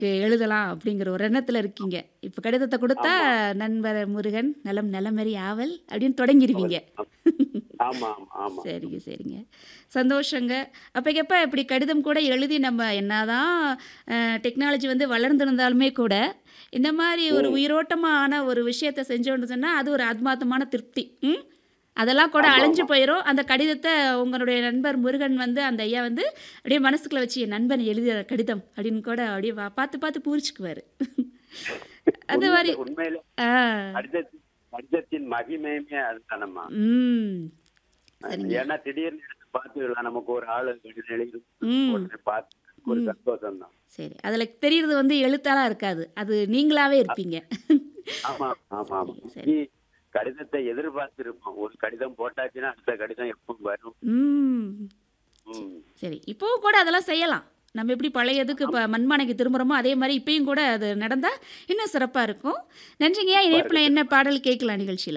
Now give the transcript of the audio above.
எ எழுதலாம் அப்படிங்கிற ஒரு எண்ணத்துல இருக்கீங்க. இப்ப கடிதத்த குடுத்தா, ஆமா. "நண்பர் முருகன் நலம் நலமறி ஆவல்" அப்படின்னு தொடங்கிருவீங்க. ஆமா, ஆமா, ஆமா. சரிங்க, சரிங்க. சந்தோஷங்க. அப்பக்கப்ப இப்படி கடிதம் கூட எழுதி நம்ம என்னதான் அ டெக்னாலஜி வந்து வளர்ந்திருந்தாலுமே கூட, இந்த மாரி ஒரு ம். உயிரோட்டமான ஒரு விஷயத்த செஞ்சோம்னு சொன்னா, அது ஒரு ஆத்மார்த்தமான திருப்தி. ம். அதெல்லாம் கூட ஆமா, அழிஞ்சு ஆமா. போயிரும். அந்த கடிதத்த உங்களுடைய நண்பர் முருகன் வந்து அந்த ஐயா வந்து அப்படியே மனசுக்குள்ள வச்சு, "என் நண்பன் எழுதிய கடிதம்" அப்படின்னு கூட அப்படியே வ பார்த்து பார்த்து பூரிச்சுக்குவாரு. அந்த மாரி உண்மையில உண்மையில ஆ. கடிதத்தின் கடிதத்தின் மகிமையுமே அதுதானம்மா. ம். அ சரிங்க. ஏன்னா திடீர்னு எடுத்து பார்த்துக்கலாம். நமக்கு ஒரு ஆளு கடிதம் எழுதி ம். உடனே பார்த்து ஒரு ம். சந்தோஷம் தான். சரி. அதுல தெரியறது வந்து எழுத்தாளா இருக்காது. அது நீங்களாவே இருப்பீங்க. ஆமா, ஆமா, ஆமா. சரிங்க, சரி. நீ கடிதத்தை எதிர்பார்த்திருப்போம். ஒரு கடிதம் போட்டாச்சுன்னா, அடுத்த கடிதம் எப்ப வரும்? ம். ம். சரி. இப்பவும் கூட அதெல்லாம் செய்யலாம். நம்ம எப்படி பழையதுக்கு ஆமா. இப்ப மண்பானைக்கு திரும்புறோமோ, அதே மாரி இப்பயும் கூட அது நடந்தா இன்னும் சிறப்பா இருக்கும். நன்றிங்கய்யா. சிறப்பா இணைப்புல இருக்கு. என்ன பாடல் கேட்கலாம் நிகழ்ச்சியில?